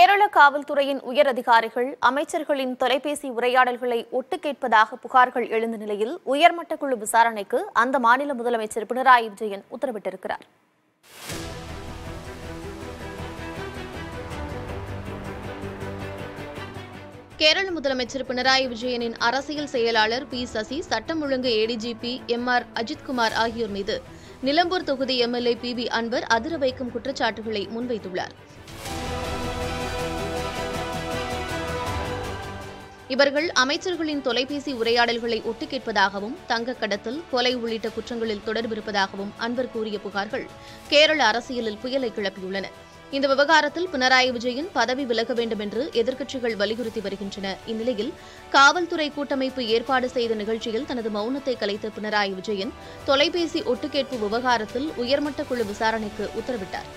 கேரள காவல்துறையின் உயர் அதிகாரிகள் அமைச்சர்களின் தொலைபேசி உரையாடல்களை ஒட்டு கேட்பதாக புகார்கள் எழுந்த நிலையில் உயர்மட்ட குழு விசாரணைக்கு அந்த மாநில முதலமைச்சர் பினராயி விஜயன் உத்தரவிட்டிருக்கிறார் கேரள முதலமைச்சர் பினராயி விஜயனின் அரசியல் செயலாளர் பி சசி சட்டம் ஒழுங்கு ஏடிஜிபி எம் ஆர் அஜித்குமார் ஆகியோர் மீது நிலம்பூர் தொகுதி எம்எல்ஏ பி வி அன்வர் அதிர வைக்கும் குற்றச்சாட்டுகளை முன்வைத்துள்ளார் இவர்கள் அமைச்சர்களின் தொலைபேசி உரையாடல்களை ஒட்டுக் கேட்பதாகவும் தங்க கடத்தல் கொலை உள்ளிட்ட குற்றங்களில் தொடர்பிருப்பதாகவும் அன்வர் கூறிய புகார்கள் கேரள அரசியலில் புயலை கிளப்பியுள்ளன இந்த விவகாரத்தில் பினராயி விஜயன் பதவி விலக வேண்டும் என்று எதிர்க்கட்சிகள் வலியுறுத்தி வருகின்றன இந்நிலையில் காவல்துறை கூட்டமைப்பு ஏற்பாடு செய்த நிகழ்ச்சியில் தனது மௌனத்தை கலைத்த பினராயி விஜயன் தொலைபேசி ஒட்டுக்கேட்பு விவகாரத்தில் உயர்மட்ட குழு விசாரணைக்கு உத்தரவிட்டார்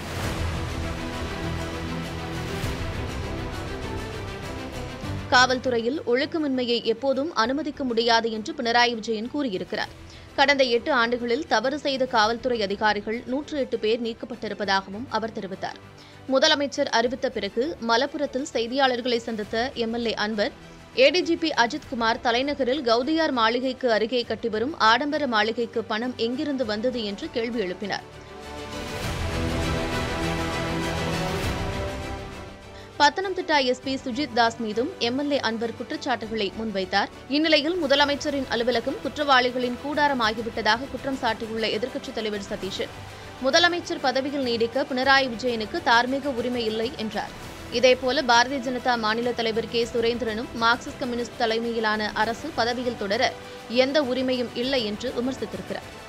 காவல்துறையில் ஒழுக்கமின்மையை எப்போதும் அனுமதிக்க முடியாது என்று பினராயி விஜயன் கூறியிருக்கிறார் கடந்த எட்டு ஆண்டுகளில் தவறு செய்த காவல்துறை அதிகாரிகள் நூற்று எட்டு பேர் நீக்கப்பட்டிருப்பதாகவும் அவர் தெரிவித்தார் முதலமைச்சர் அறிவித்த பிறகு மலப்புரத்தில் செய்தியாளர்களை சந்தித்த எம்எல்ஏ அன்வர் ஏடிஜிபி அஜித்குமார் தலைநகரில் கவுதியார் மாளிகைக்கு அருகே கட்டிவரும் ஆடம்பர மாளிகைக்கு பணம் எங்கிருந்து வந்தது என்று கேள்வி எழுப்பினார் பத்தனம்திட்டா எஸ்பி சுஜித் தாஸ் மீதும் எம்எல்ஏ அன்வர் குற்றச்சாட்டுகளை முன்வைத்தார் இந்நிலையில் முதலமைச்சரின் அலுவலகம் குற்றவாளிகளின் கூடாரமாகிவிட்டதாக குற்றம் சாட்டியுள்ள எதிர்க்கட்சித் தலைவர் சதீஷன் முதலமைச்சர் பதவியில் நீடிக்க பினராயி விஜயனுக்கு தார்மீக உரிமை இல்லை என்றார் இதேபோல பாரதிய ஜனதா மாநில தலைவர் கே சுரேந்திரனும் மார்க்சிஸ்ட் கம்யூனிஸ்ட் தலைமையிலான அரசு பதவியில் தொடர எந்த உரிமையும் இல்லை என்று விமர்சித்திருக்கிறார்